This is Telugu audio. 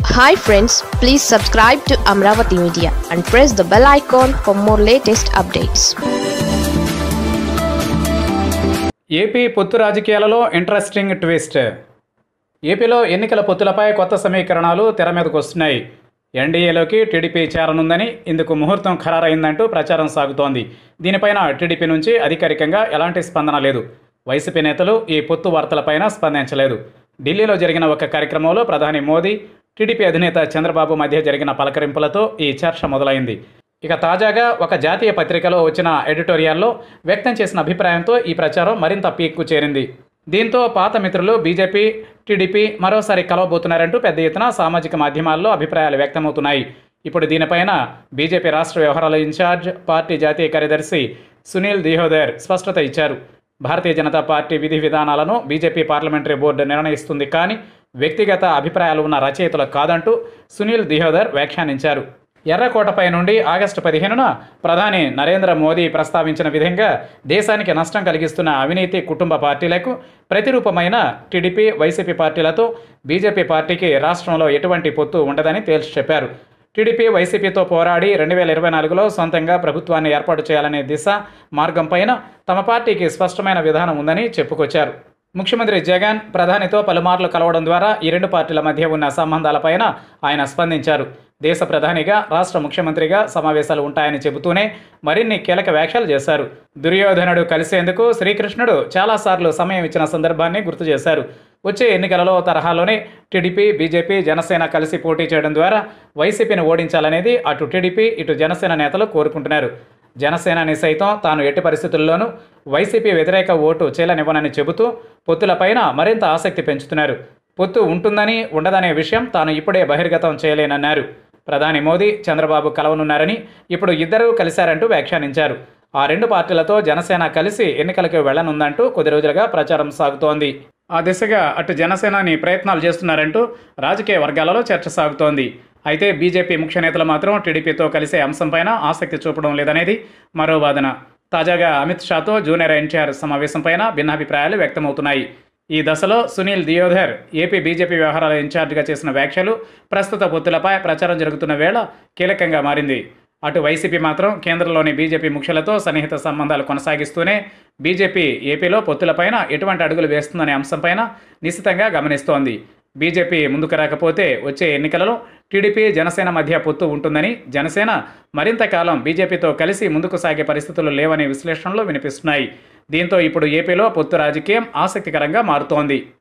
hi friends please subscribe to Amaravati media and press the bell icon for more latest updates AP పొత్తు రాజకీయాలలో ఇంట్రెస్టింగ్ ట్విస్ట్ ఏపీలో ఎన్నికల పొత్తులపై కొత్త సమీకరణాలు తెర మీదకు వస్తున్నాయి ఎన్డీఏలోకి టీడీపీ చేరనుందని ఇందుకు ముహూర్తం ఖరారైందంటూ ప్రచారం సాగుతోంది దీనిపైన టీడీపీ నుంచి అధికారికంగా ఎలాంటి స్పందన లేదు వైసీపీ నేతలు ఈ పొత్తు వార్తలపైన స్పందించలేదు ఢిల్లీలో జరిగిన ఒక కార్యక్రమంలో ప్రధాని మోదీ టీడీపీ అధినేత చంద్రబాబు మధ్య జరిగిన పలకరింపులతో ఈ చర్చ మొదలైంది ఇక తాజాగా ఒక జాతీయ పత్రికలో వచ్చిన ఎడిటోరియాల్లో వ్యక్తం చేసిన అభిప్రాయంతో ఈ ప్రచారం మరింత పీక్కు చేరింది దీంతో పాత మిత్రులు బీజేపీ టీడీపీ మరోసారి కలవబోతున్నారంటూ పెద్ద ఎత్తున సామాజిక మాధ్యమాల్లో అభిప్రాయాలు వ్యక్తమవుతున్నాయి ఇప్పుడు దీనిపైన బీజేపీ రాష్ట్ర వ్యవహారాల ఇన్ఛార్జ్ పార్టీ జాతీయ కార్యదర్శి సునీల్ దిహోదర్ స్పష్టత ఇచ్చారు భారతీయ జనతా పార్టీ విధి విధానాలను బీజేపీ పార్లమెంటరీ బోర్డు నిర్ణయిస్తుంది కానీ వ్యక్తిగత అభిప్రాయాలు ఉన్న రచయితలు కాదంటూ సునీల్ దిహోదర్ వ్యాఖ్యానించారు ఎర్రకోటపై నుండి ఆగస్టు పదిహేనున ప్రధాని నరేంద్ర మోదీ ప్రస్తావించిన విధంగా దేశానికి నష్టం కలిగిస్తున్న అవినీతి కుటుంబ పార్టీలకు ప్రతిరూపమైన టీడీపీ వైసీపీ పార్టీలతో బీజేపీ పార్టీకి రాష్ట్రంలో ఎటువంటి పొత్తు ఉండదని తేల్చి చెప్పారు టీడీపీ వైసీపీతో పోరాడి రెండు వేల ఇరవై నాలుగులో సొంతంగా ప్రభుత్వాన్ని ఏర్పాటు చేయాలనే దిశ మార్గంపైన తమ పార్టీకి స్పష్టమైన విధానం ఉందని చెప్పుకొచ్చారు ముఖ్యమంత్రి జగన్ ప్రధానితో పలుమార్లు కలవడం ద్వారా ఈ రెండు పార్టీల మధ్య ఉన్న సంబంధాలపైన ఆయన స్పందించారు దేశ ప్రధానిగా రాష్ట్ర ముఖ్యమంత్రిగా సమావేశాలు ఉంటాయని చెబుతూనే మరిన్ని కీలక వ్యాఖ్యలు చేశారు దుర్యోధనుడు కలిసేందుకు శ్రీకృష్ణుడు చాలాసార్లు సమయం ఇచ్చిన సందర్భాన్ని గుర్తు చేశారు వచ్చే ఎన్నికలలో తరహాలోనే టీడీపీ బీజేపీ జనసేన కలిసి పోటీ చేయడం ద్వారా వైసీపీని ఓడించాలనేది అటు టీడీపీ ఇటు జనసేన నేతలు కోరుకుంటున్నారు జనసేనని సైతం తాను ఎట్టి పరిస్థితుల్లోనూ వైసీపీ వ్యతిరేక ఓటు చేలనివ్వనని చెబుతూ పొత్తులపైన మరింత ఆసక్తి పెంచుతున్నారు పొత్తు ఉంటుందని ఉండదనే విషయం తాను ఇప్పుడే బహిర్గతం చేయలేనన్నారు ప్రధాని మోదీ చంద్రబాబు కలవనున్నారని ఇప్పుడు ఇద్దరూ కలిశారంటూ వ్యాఖ్యానించారు ఆ రెండు పార్టీలతో జనసేన కలిసి ఎన్నికలకు వెళ్లనుందంటూ కొద్ది రోజులుగా ప్రచారం సాగుతోంది ఆ దిశగా అటు జనసేనని ప్రయత్నాలు చేస్తున్నారంటూ రాజకీయ వర్గాలలో చర్చ సాగుతోంది అయితే బీజేపీ ముఖ్య నేతలు మాత్రం టీడీపీతో కలిసే అంశంపైన ఆసక్తి చూపడం లేదనేది మరో వాదన తాజాగా అమిత్ షాతో జూనియర్ ఎన్టీఆర్ సమావేశంపైన భిన్నాభిప్రాయాలు వ్యక్తమవుతున్నాయి ఈ దశలో సునీల్ దియోధర్ ఏపీ బీజేపీ వ్యవహారాల ఇన్ఛార్జిగా చేసిన వ్యాఖ్యలు ప్రస్తుత పొత్తులపై ప్రచారం జరుగుతున్న వేళ కీలకంగా మారింది అటు వైసీపీ మాత్రం కేంద్రంలోని బీజేపీ ముఖ్యులతో సన్నిహిత సంబంధాలు కొనసాగిస్తూనే బీజేపీ ఏపీలో పొత్తులపైన ఎటువంటి అడుగులు వేస్తుందనే అంశంపైన నిశితంగా గమనిస్తోంది బీజేపీ ముందుకు రాకపోతే వచ్చే ఎన్నికలలో టీడీపీ జనసేన మధ్య పొత్తు ఉంటుందని జనసేన మరింత కాలం బీజేపీతో కలిసి ముందుకు సాగే పరిస్థితులు లేవనే విశ్లేషణలు వినిపిస్తున్నాయి దీంతో ఇప్పుడు ఏపీలో పొత్తు రాజకీయం ఆసక్తికరంగా మారుతోంది